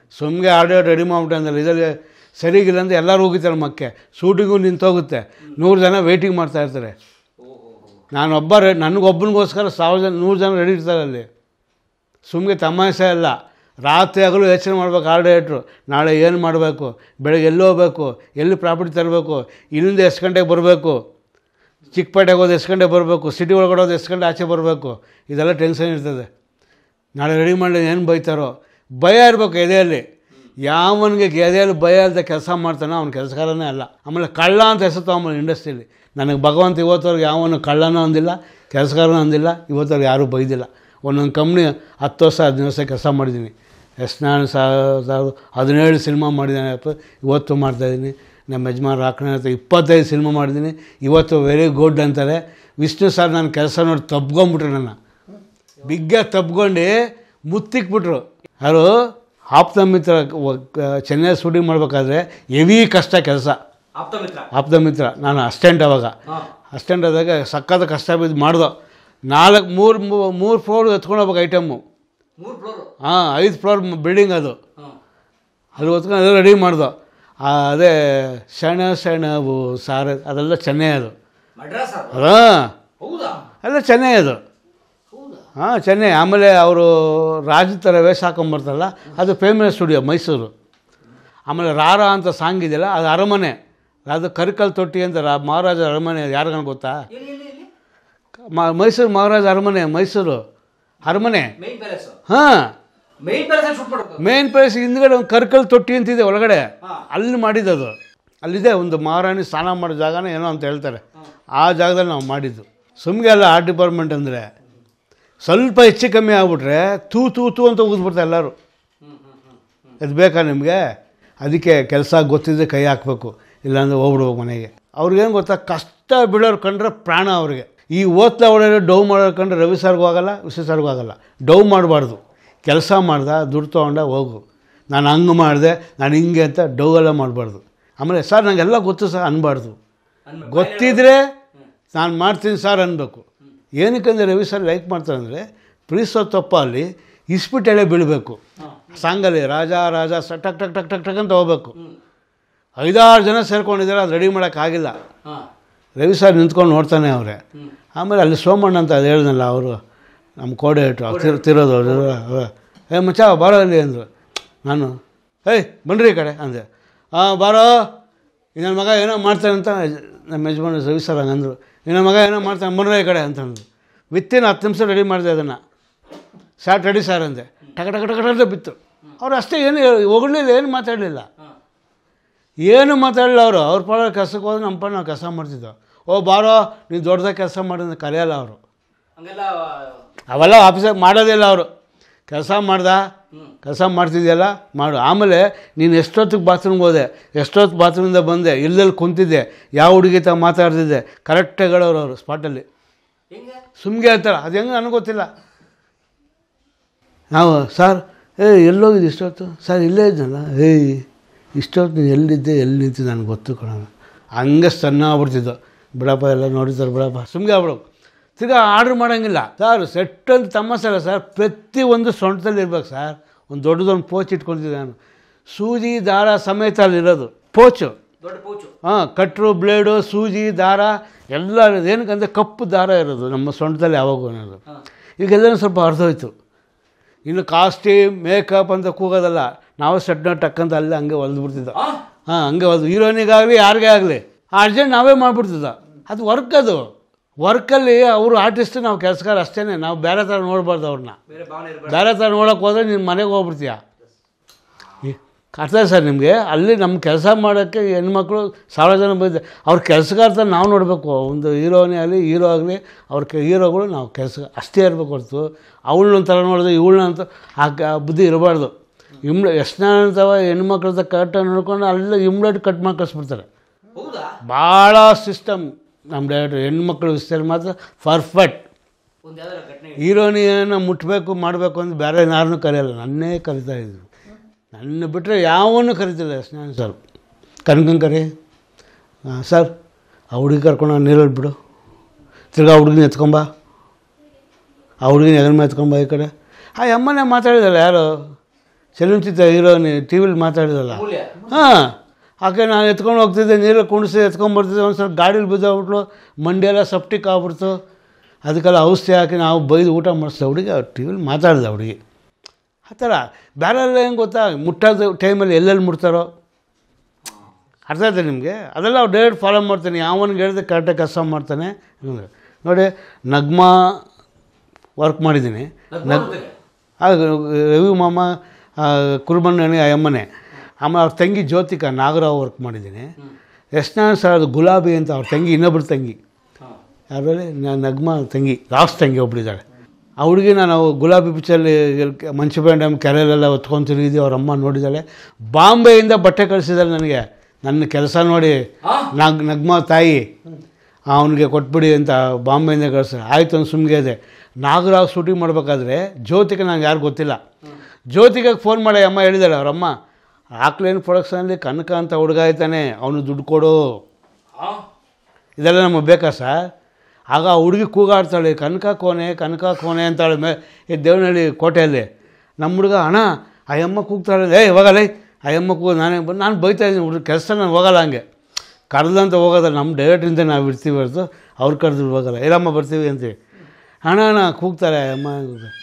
ಸುಮ್ಮನೆ ಆಡಿಯೋ ರೆಡಿ ಮಾಡ್ಬಿಟ್ಟೆ ಅಂದ್ರೆ ಇದರಲ್ಲಿ ಸರಿಗಿಲ್ಲ ಅಂತ ಎಲ್ಲರೂ ಹೋಗಿತಾರೆ ಮಕ್ಕೆ ಶೂಟಿಂಗು ನಿಂತೋಗುತ್ತೆ ನೂರು ಜನ ವೆಯ್ಟಿಂಗ್ ಮಾಡ್ತಾ ಇರ್ತಾರೆ ನಾನೊಬ್ಬ ರೆ ನನಗೊಬ್ಬನಿಗೋಸ್ಕರ ಸಾವಿರ ಜನ ನೂರು ಜನ ರೆಡಿ ಇರ್ತಾರೆ ಅಲ್ಲಿ ಸುಮ್ಮನೆ ತಮಾಷೆ ಅಲ್ಲ ರಾತ್ರಿ ಹಗಲು ಯೋಚನೆ ಮಾಡ್ಬೇಕು ಆರ್ ಡೇಟ್ರು ನಾಳೆ ಏನು ಮಾಡಬೇಕು ಬೆಳಗ್ಗೆ ಎಲ್ಲಿ ಹೋಗ್ಬೇಕು ಎಲ್ಲಿ ಪ್ರಾಪರ್ಟಿ ತರಬೇಕು ಇಲ್ಲಿಂದ ಎಷ್ಟು ಗಂಟೆಗೆ ಬರಬೇಕು ಚಿಕ್ಕಪೇಟೆಗೆ ಹೋದ ಎಷ್ಟು ಗಂಟೆಗೆ ಬರಬೇಕು ಸಿಟಿ ಒಳಗಡೆ ಹೋದ ಎಷ್ಟು ಗಂಟೆ ಆಚೆ ಬರಬೇಕು ಇದೆಲ್ಲ ಟೆನ್ಷನ್ ಇರ್ತದೆ ನಾಳೆ ರೆಡಿ ಮಾಡಿ ಏನು ಬೈತಾರೋ ಭಯ ಇರಬೇಕು ಎದೆಯಲ್ಲಿ ಯಾವನಿಗೆ ಎದೆಯಲ್ಲಿ ಭಯ ಇಲ್ಲದೆ ಕೆಲಸ ಮಾಡ್ತಾನೋ ಅವ್ನ ಕೆಲಸಗಾರನೇ ಅಲ್ಲ ಆಮೇಲೆ ಕಳ್ಳ ಅಂತ ಹೆಸರು ತೊಗೊಂಬ ಇಂಡಸ್ಟ್ರಿಯಲ್ಲಿ ನನಗೆ ಭಗವಂತ ಇವತ್ತವ್ರಿಗೆ ಯಾವನು ಕಳ್ಳನೂ ಅಂದಿಲ್ಲ ಕೆಲಸಗಾರನೂ ಅಂದಿಲ್ಲ ಇವತ್ತವ್ರಿಗೆ ಯಾರೂ ಬೈದಿಲ್ಲ ಒಂದೊಂದು ಕಂಪ್ನಿ ಹತ್ತು ವರ್ಷ ಹದಿನೈದು ವರ್ಷ ಕೆಲಸ ಮಾಡಿದ್ದೀನಿ ಎಷ್ಟು ನಾನು ಸಾವಿರ ಹದಿನೇಳು ಸಿನಿಮಾ ಮಾಡಿದ್ದೇನೆ ಅಪ್ಪ ಇವತ್ತು ಮಾಡ್ತಾಯಿದ್ದೀನಿ ನಮ್ಮ ಯಜಮಾನ್ ರಾಕಣ ಹತ್ರ ಇಪ್ಪತ್ತೈದು ಸಿನಿಮಾ ಮಾಡಿದ್ದೀನಿ ಇವತ್ತು ವೆರಿ ಗುಡ್ ಅಂತಾರೆ ವಿಷ್ಣು ಸರ್ ನನ್ನ ಕೆಲಸ ನೋಡಿ ತಬ್ಕೊಂಬಿಟ್ರು ನನ್ನ ಬಿಗ್ಗ ತಬ್ಕೊಂಡು ಮುತ್ತಿಕ್ಬಿಟ್ರು ಯಾರು ಆಪ್ತ ಮಿತ್ರ ಚೆನ್ನೈ ಶೂಟಿಂಗ್ ಮಾಡಬೇಕಾದ್ರೆ ಹೆವಿ ಕಷ್ಟ ಕೆಲಸ ಆಪ್ತ ಮಿತ್ರ ಆಪ್ತ ಮಿತ್ರ ನಾನು ಅಸ್ಟೆಂಟ್ ಅವಾಗ ಹಾಂ ಅಸ್ಟೆಂಟ್ ಆದಾಗ ಸಖತ್ ಕಷ್ಟ ಬಿದ್ದು ಮಾಡ್ದೋ ನಾಲ್ಕು ಮೂರು ಮೂರು ಫ್ಲೋರ್ ಎತ್ಕೊಂಡು ಹೋಗ್ಬೇಕು ಐಟಮ್ಮು ಮೂರು ಫ್ಲೋರು ಹಾಂ ಐದು ಫ್ಲೋರ್ ಬಿಲ್ಡಿಂಗ್ ಅದು ಹಾಂ ಅಲ್ಲಿ ಹೊತ್ಕೊಂಡು ಅದೆಲ್ಲ ರೆಡಿ ಮಾಡ್ದೋ ಆ, ಅದೇ ಸೆಣ ಸೆಣವು ಸಾರ ಅದೆಲ್ಲ ಚೆನ್ನೈ ಅದು ಮಡ್ರಾಸ್ ಅದು ಹಾಂ ಹೌದಾ ಎಲ್ಲ ಚೆನ್ನೈ ಅದು ಹೌದಾ ಹಾಂ ಚೆನ್ನೈ ಆಮೇಲೆ ಅವರು ರಾಜ ಥರ ವೇಷ ಹಾಕೊಂಬರ್ತಾರಲ್ಲ ಅದು ಫೇಮಸ್ ಸ್ಟುಡಿಯೋ ಮೈಸೂರು ಆಮೇಲೆ ರಾರ ಅಂತ ಸಾಂಗ್ ಇದೆಯಲ್ಲ ಅದು ಅರಮನೆ ಅದು ಕರಿಕಲ್ ತೊಟ್ಟಿ ಅಂತ ರಾ ಮಹಾರಾಜ ಅರಮನೆ ಯಾರಿಗಾನ ಗೊತ್ತಾ ಎಲ್ಲಿ ಎಲ್ಲಿ ಎಲ್ಲಿ ಮ- ಮೈಸೂರು ಮಹಾರಾಜ ಅರಮನೆ ಮೈಸೂರು ಅರಮನೆ ಮೈನ್ ಪ್ಯಾಲೇಸ್ ಹಾಂ ಮೈನ್ ಪ್ಯಾಲೇಸ್ ಶೂಟ್ ಮಾಡೋದು ಮೇನ್ ಪ್ಲೇಸ್ ಹಿಂದ್ಗಡೆ ಒಂದು ಕರ್ಕಲ್ ತೊಟ್ಟಿ ಅಂತಿದೆ ಒಳಗಡೆ ಹಾ. ಅಲ್ಲಿ ಮಾಡಿದ್ದದು ಅಲ್ಲಿದೆ ಒಂದು ಮಹಾರಾಣಿ ಸ್ನಾನ ಮಾಡೋ ಜಾಗನ ಏನೋ ಅಂತ ಹೇಳ್ತಾರೆ ಆ ಜಾಗದಲ್ಲಿ ನಾವು ಮಾಡಿದ್ದು ಸುಮ್ಗೆ ಅಲ್ಲ ಆರ್ಟ್ ಡಿಪಾರ್ಟ್ಮೆಂಟ್ ಅಂದರೆ ಸ್ವಲ್ಪ ಹೆಚ್ಚು ಕಮ್ಮಿ ಆಗ್ಬಿಟ್ರೆ ತೂ ತೂ ತೂ ಅಂತ ಉಗಿದ್ಬಿಡ್ತಾರೆ ಎಲ್ಲರೂ ಇದು ಬೇಕಾ ನಿಮಗೆ ಅದಕ್ಕೆ ಕೆಲಸ ಗೊತ್ತಿದ್ರೆ ಕೈ ಹಾಕಬೇಕು ಇಲ್ಲಾಂದ್ರೆ ಹೋಗ್ಬಿಡ್ಬೇಕು ಮನೆಗೆ ಅವ್ರಿಗೇನು ಗೊತ್ತಾ ಕಷ್ಟ ಬೀಳೋರು ಕಂಡ್ರೆ ಪ್ರಾಣ ಅವ್ರಿಗೆ ಈ ಓದ್ತಾ ಹೊಡೆಯೋ ಡೌ ಮಾಡೋರು ಕಂಡ್ರೆ ರವಿ ಸರ್ಗೂ ಆಗಲ್ಲ ವಿಶ್ವ ಸರ್ಗೂ ಆಗಲ್ಲ ಡೌ ಮಾಡಬಾರ್ದು ಕೆಲಸ ಮಾಡ್ದ ದುಡ್ಡು ತೊಗೊಂಡ ಹೋಗು ನಾನು ಹಂಗೆ ಮಾಡಿದೆ ನಾನು ಹಿಂಗೆ ಅಂತ ಡೌ ಎಲ್ಲ ಮಾಡಬಾರ್ದು ಆಮೇಲೆ ಸರ್ ನನಗೆಲ್ಲ ಗೊತ್ತು ಸರ್ ಅನ್ಬಾರ್ದು ಅನ್ಬೇಕು. ಗೊತ್ತಿದ್ರೆ ನಾನು ಮಾಡ್ತೀನಿ ಸರ್ ಅನ್ಬೇಕು ಏನಕ್ಕಂದ್ರೆ ರವಿ ಸರ್ ಲೈಕ್ ಮಾಡ್ತಾರೆ ಅಂದರೆ ಪ್ರೀಸೋ ತಪ್ಪ ಅಲ್ಲಿ ಇಸ್ಪಿಟ್ ಎಳೆ ಬೀಳಬೇಕು ಸಾಂಗಲ್ಲಿ ರಾಜ ರಾಜ ಸ ಟಕ್ ಟಕ್ ಟಕ್ ಟಕ್ ಟಕ್ ಅಂತ ಹೋಗ್ಬೇಕು ಐದಾರು ಜನ ಸೇರ್ಕೊಂಡಿದ್ದಾರೆ ಅದು ರೆಡಿ ಮಾಡೋಕ್ಕಾಗಿಲ್ಲ ಹಾಂ ರವಿ ಸರ್ ನಿಂತ್ಕೊಂಡು ನೋಡ್ತಾನೆ ಅವರೇ ಆಮೇಲೆ ಅಲ್ಲಿ ಸೋಮಣ್ಣ ಅಂತ ಅದು ಹೇಳಿದ್ನಲ್ಲ ಅವರು ನಮ್ಮ ಕೋಡಿನೇಟ್ರು ಅವ್ರು ತಿರ್ ತಿರೋದು ಅವರು ಏ ಮಚ್ಚ ಬಾರೋ ಅಲ್ಲಿ ಅಂದರು ನಾನು ಏಯ್ ಬನ್ರಿ ಈ ಕಡೆ ಅಂದೆ ಹಾಂ ಬಾರೋ ನನ್ನ ಮಗ ಏನೋ ಮಾಡ್ತಾನೆ ಅಂತ ನಮ್ಮ ಯಜಮಾನ ರವಿ ಸರ್ ಹಂಗಂದ್ರು ನನ್ನ ಮಗ ಏನೋ ಮಾಡ್ತಾನೆ ಬನ್ರಿ ಈ ಕಡೆ ಅಂತಂದ್ರು ವಿತ್ತಿನ ಹತ್ತು ನಿಮಿಷ ರೆಡಿ ಮಾಡಿದೆ ಅದನ್ನು ಶಾರ್ಟ್ ರೆಡಿ ಸರ್ ಅಂದೆ ಟಕ ಟಕ ಟಕ ಅಂತ ಬಿತ್ತು ಅವ್ರು ಅಷ್ಟೇ ಏನು ಹೊಗಲಿಲ್ಲ ಏನು ಮಾತಾಡಲಿಲ್ಲ ಹಾಂ ಏನು ಮಾತಾಡಲಿಲ್ಲ ಅವರು ಅವ್ರ ಪಾಡ ಕೆಲಸಕ್ಕೆ ಹೋದ್ರೆ ನಮ್ಮ ಪಾಡ ನಾವು ಕೆಲಸ ಮಾಡ್ತಿದ್ದೋ ಓ ಬಾರೋ ನೀನು ದೊಡ್ಡದಾಗಿ ಕೆಲಸ ಮಾಡಿದ್ರೆ ಕರೆಯಲ್ಲ ಅವರು ಹಂಗೆಲ್ಲ ಅವೆಲ್ಲ ಆಫೀಸಾಗ ಮಾಡೋದಿಲ್ಲ ಅವರು ಕೆಲಸ ಮಾಡ್ದ ಕೆಲಸ ಮಾಡ್ತಿದ್ಯಲ್ಲ ಮಾಡು ಆಮೇಲೆ ನೀನು ಎಷ್ಟೊತ್ತಿಗೆ ಬಾತ್ರೂಮ್ಗೆ ಹೋದೆ ಎಷ್ಟೊತ್ತು ಬಾತ್ರೂಮಿಂದ ಬಂದೆ ಇಲ್ಲೆಲ್ಲಿ ಕುಂತಿದ್ದೆ ಯಾವ ಹುಡುಗಿ ತ ಮಾತಾಡ್ತಿದ್ದೆ ಕರೆಕ್ಟಾಗಿ ಹೇಳೋರು ಅವರು ಸ್ಪಾಟಲ್ಲಿ ಹೆಂಗೆ ಸುಮ್ಗೆ ಹೇಳ್ತಾರೆ ಅದು ಹೆಂಗೆ ನನಗೆ ಗೊತ್ತಿಲ್ಲ ನಾವು ಸರ್ ಏ ಎಲ್ಲೋಗಿದ್ದು ಇಷ್ಟೊತ್ತು ಸರ್ ಇಲ್ಲೇ ಇದ್ನಲ್ಲ ಏಯ್ ಇಷ್ಟೊತ್ತು ನೀನು ಎಲ್ಲಿದ್ದೆ ಎಲ್ಲಿ ನಿಂತಿದ್ದೆ ನನಗೆ ಗೊತ್ತು ಕಣೋ ಹಂಗೆ ಸಣ್ಣ ಆಗ್ಬಿಡ್ತಿದ್ದು ಬಿಡಪ್ಪ ಎಲ್ಲ ನೋಡಿದ್ದಾರೆ ಬಿಡಪ್ಪ ಸುಮ್ಗೆ ಆಗ್ಬಿಡೋದು ತಿರ್ಗಾ ಆರ್ಡ್ರ್ ಮಾಡೋಂಗಿಲ್ಲ ಸರ್ ಸೆಟ್ ಅಂತ ತಮ್ಮಸೆ ಅಲ್ಲ ಸರ್ ಪ್ರತಿ ಒಂದು ಸೊಂಟದಲ್ಲಿ ಇರ್ಬೇಕು ಸರ್ ಒಂದು ದೊಡ್ಡದೊಂದು ಪೋಚ್ ಇಟ್ಕೊಂಡಿದ್ದೆ ನಾನು ಸೂಜಿ ದಾರ ಸಮೇತ ಅಲ್ಲಿರೋದು ಪೋಚು ದೊಡ್ಡ ಪೂಚು ಹಾಂ ಕಟ್ರು ಬ್ಲೇಡು ಸೂಜಿ ದಾರ ಎಲ್ಲ ಇರೋದು ಏನಕ್ಕಂದರೆ ಕಪ್ಪು ದಾರ ಇರೋದು ನಮ್ಮ ಸೊಂಟದಲ್ಲಿ ಯಾವಾಗೂ ಅನ್ನೋದು ಈಗೆಲ್ಲ ಸ್ವಲ್ಪ ಅರ್ಧೋಯ್ತು ಇನ್ನು ಕಾಸ್ಟ್ಯೂಮ್ ಮೇಕಪ್ ಅಂತ ಕೂಗೋದಲ್ಲ ನಾವು ಸೆಟ್ನ ಟಕ್ಕಂತ ಅಲ್ಲೇ ಹಂಗೆ ಹೊಲ್ದು ಬಿಡ್ತಿದ್ದ ಹಾಂ ಹಾಂ ಹಂಗೆ ಹೊಲ್ದು ಹೀರೋನಿಗಾಗಲಿ ಯಾರಿಗೇ ಆಗಲಿ ಅರ್ಜೆಂಟ್ ನಾವೇ ಮಾಡಿಬಿಡ್ತಿದ್ದ ಅದು ವರ್ಕ್ ಅದು ವರ್ಕಲ್ಲಿ ಅವರು ಆರ್ಟಿಸ್ಟ್ ನಾವು ಕೆಲಸಗಾರ ಅಷ್ಟೇ ನಾವು ಬೇರೆ ಥರ ನೋಡ್ಬಾರ್ದು ಅವ್ರನ್ನ ಬೇರೆ ಭಾವನೆ ಇರಬಾರ್ದು ಬೇರೆ ಥರ ನೋಡೋಕೆ ಹೋದರೆ ನೀನು ಮನೆಗೆ ಹೋಗ್ಬಿಡ್ತೀಯ ಈ- ಅರ್ಥ ಸರ್ ನಿಮಗೆ ಅಲ್ಲಿ ನಮ್ಮ ಕೆಲಸ ಮಾಡೋಕ್ಕೆ ಹೆಣ್ಮಕ್ಳು ಸಾವಿರ ಜನ ಬಂದಿದೆ ಅವ್ರ ಕೆಲಸಗಾರ ಥರ ನಾವು ನೋಡಬೇಕು ಒಂದು ಹೀರೋನೇ ಆಗಲಿ ಹೀರೋ ಆಗಲಿ ಅವ್ರ ಕೆ ಹೀರೋಗಳು ನಾವು ಕೆಲಸ ಅಷ್ಟೇ ಇರಬೇಕು ಹೊರತು ಅವಳನ್ನ ಒಂಥರ ನೋಡಿದ್ರೆ ಇವಳನ್ನ ಅಂತ ಆ ಕ- ಬುದ್ಧಿ ಇರಬಾರ್ದು ಇಮ್ಲ ಎಷ್ಟು ಅಂತವ ಹೆಣ್ಮಕ್ಳ ಹತ್ರ ಕರೆಕ್ಟಾಗಿ ನೋಡ್ಕೊಂಡು ಅಲ್ಲೇ ಇಮ್ಲೇಟ್ ಕಟ್ ಮಾಡಿ ಕಳಿಸ್ಬಿಡ್ತಾರೆ ಹೌದಾ ಭಾಳ ಸಿಸ್ಟಮ್ ನಮ್ಮ ಡೈರೆಕ್ಟರ್ ಹೆಣ್ಮಕ್ಳು ವಿಷಯದಲ್ಲಿ ಮಾತ್ರ ಪರ್ಫೆಕ್ಟ್ ಒಂದು ಯಾವ್ದಾರ ಘಟನೆ ಹೀರೋನಿಯನ್ನು ಮುಟ್ಟಬೇಕು ಮಾಡಬೇಕು ಅಂತ ಬೇರೆ ಯಾರನ್ನೂ ಕರೆಯಲ್ಲ ನನ್ನೇ ಕರಿತಾ ಇದ್ರು ನನ್ನ ಬಿಟ್ಟರೆ ಯಾವನ್ನೂ ಕರಿತಿಲ್ಲ ಸ್ನಾನ ಸರ್ ಕನ್ಕಂಗೆ ಕರಿ ಹಾಂ ಸರ್ ಆ ಹುಡುಗಿ ಕರ್ಕೊಂಡು ನೀರಲ್ಲಿ ಬಿಡು ತಿರ್ಗಾ ಹುಡುಗಿನ ಎತ್ಕೊಂಬ ಆ ಹುಡುಗಿನ ಎಗರ ಮೇಲೆ ಎತ್ಕೊಂಬ ಈ ಕಡೆ ಆ ಅಮ್ಮನೇ ಮಾತಾಡಿದಲ್ಲ ಯಾರು ಚಲನಚಿತ್ರ ಹೀರೋ ಟಿ ವಿಲಿ ಮಾತಾಡಿದಲ್ಲ ಮೂಲ್ಯ ಹಾಂ ಆಕೆ ನಾನು ಎತ್ಕೊಂಡು ಹೋಗ್ತಿದ್ದೆ ನೀರಲ್ಲಿ ಕುಣಿಸಿ ಎತ್ಕೊಂಡು ಬರ್ತಿದ್ದೆ ಒಂದು ಸ್ವಲ್ಪ ಗಾಡೀಲಿ ಬಿದ್ದೋಗ್ಬಿಟ್ಲು ಮಂಡಿ ಎಲ್ಲ ಸಪ್ಟಿಕ್ ಆಗ್ಬಿಡ್ತು ಅದಕ್ಕೆಲ್ಲ ಔಷಧಿ ಹಾಕಿ ನಾವು ಬೈದು ಊಟ ಮಾಡಿಸ್ದೆ ಹುಡುಗಿ ಟಿ ವಿಲಿ ಮಾತಾಡಿದೆ ಹುಡುಗಿ ಆ ಥರ ಬೇರೆಲ್ಲ ಹೆಂಗೆ ಗೊತ್ತಾ ಮುಟ್ಟೋದು ಟೈಮಲ್ಲಿ ಎಲ್ಲೆಲ್ಲಿ ಮುಟ್ತಾರೋ ಅರ್ಥ ಆಯ್ತಾ ನಿಮಗೆ ಅದೆಲ್ಲ ಅವ್ರು ಡೈರೆಕ್ಟ್ ಫಾಲೋ ಮಾಡ್ತಾನೆ ಯಾವನಿಗೆ ಹೇಳಿದ್ರೆ ಕರೆಕ್ಟಾಗಿ ಕೆಲಸ ಮಾಡ್ತಾನೆ ಹಂಗೆ. ನೋಡಿ ನಗ್ಮಾ ವರ್ಕ್ ಮಾಡಿದ್ದೀನಿ ನಗ್ ಆ, ರವಿ ಮಾಮ ಆ, ಕುರುಬಣ್ಣನಿ ಆ ಅಮ್ಮನೆ ಆಮೇಲೆ ಅವ್ರ ತಂಗಿ ಜ್ಯೋತಿಕಾ ನಾಗರಾವ್ ವರ್ಕ್ ಮಾಡಿದ್ದೀನಿ ಯಶ್ನಾನ್ ಸರ್ ಅದು ಗುಲಾಬಿ ಅಂತ ಅವ್ರ ತಂಗಿ ಇನ್ನೊಬ್ರು ತಂಗಿ ಯಾರಲ್ಲಿ ನಗ್ಮಾ ತಂಗಿ ಲಾಸ್ಟ್ ತಂಗಿ ಒಬ್ಳಿದ್ದಾಳೆ ಆ ಹುಡುಗಿ ನಾನು ಗುಲಾಬಿ ಪಿಚ್ಚಲ್ಲಿ ಮಂಚುಬಾಯಿ ಡ್ಯಾಮ್ ಕೆರೆಯಲ್ಲೆಲ್ಲ ಹೊತ್ಕೊಂಡು ತಿರುಗಿದ್ವಿ ಅವ್ರ ಅಮ್ಮ ನೋಡಿದ್ದಾಳೆ ಬಾಂಬೆಯಿಂದ ಬಟ್ಟೆ ಕಳಿಸಿದ್ದಾಳೆ ನನಗೆ ನನ್ನ ಕೆಲಸ ನೋಡಿ ನಗ್ ನಗ್ಮಾ ತಾಯಿ ಅವನಿಗೆ ಕೊಟ್ಬಿಡಿ ಅಂತ ಬಾಂಬೆಯಿಂದ ಕಳಿಸ ಆಯಿತು ಅಂತ ಸುಮ್ಮನೆ ಇದೆ ನಾಗರಾವ್ ಶೂಟಿಂಗ್ ಮಾಡಬೇಕಾದ್ರೆ ಜ್ಯೋತಿಗೆ ನಂಗೆ ಯಾರು ಗೊತ್ತಿಲ್ಲ ಜ್ಯೋತಿಗೆ ಫೋನ್ ಮಾಡಿ ಅಮ್ಮ ಹೇಳಿದಾಳೆ ಅವರಮ್ಮ ಆಕ್ಲೇನ್ ಪ್ರೊಡಕ್ಷನಲ್ಲಿ ಕನಕ ಅಂತ ಹುಡುಗ ಆಯ್ತಾನೆ ಅವನು ದುಡ್ಡು ಕೊಡು ಇದೆಲ್ಲ ನಮಗೆ ಬೇಕಾ ಸರ್ ಆಗ ಆ ಹುಡುಗಿ ಕೂಗಾಡ್ತಾಳೆ ಕನಕ ಕೋಣೆ ಕನಕ ಕೋಣೆ ಅಂತಾಳೆ ಮೇ ಈ ದೇವನಹಳ್ಳಿ ಕೋಟೆಯಲ್ಲಿ ನಮ್ಮ ಹುಡುಗ ಅಣ್ಣ ಆ ಅಮ್ಮ ಕೂಗ್ತಾಳೆ ಏ ಹೋಗಲ್ಲ ಆ ಅಮ್ಮ ಕೂಗ ನಾನೇ ಬಂದು ನಾನು ಬೈತಾ ಇದ್ದೀನಿ ಹುಡುಗ ಕೆಲಸ ನಾನು ಹೋಗಲ್ಲ ಹಂಗೆ ಕರೆದಂತ ಹೋಗೋದಲ್ಲ ನಮ್ಮ ಡೈರೆಕ್ಟ್ರಿಂದ ನಾವು ಇರ್ತೀವಿ ಹೊರತು ಅವ್ರು ಕರೆದ್ರು ಹೋಗಲ್ಲ ಏನಮ್ಮ ಬರ್ತೀವಿ ಅಂತೀವಿ ಅಣ್ಣ ಅಣ್ಣ ಕೂಗ್ತಾರೆ ಆ ಅಮ್ಮ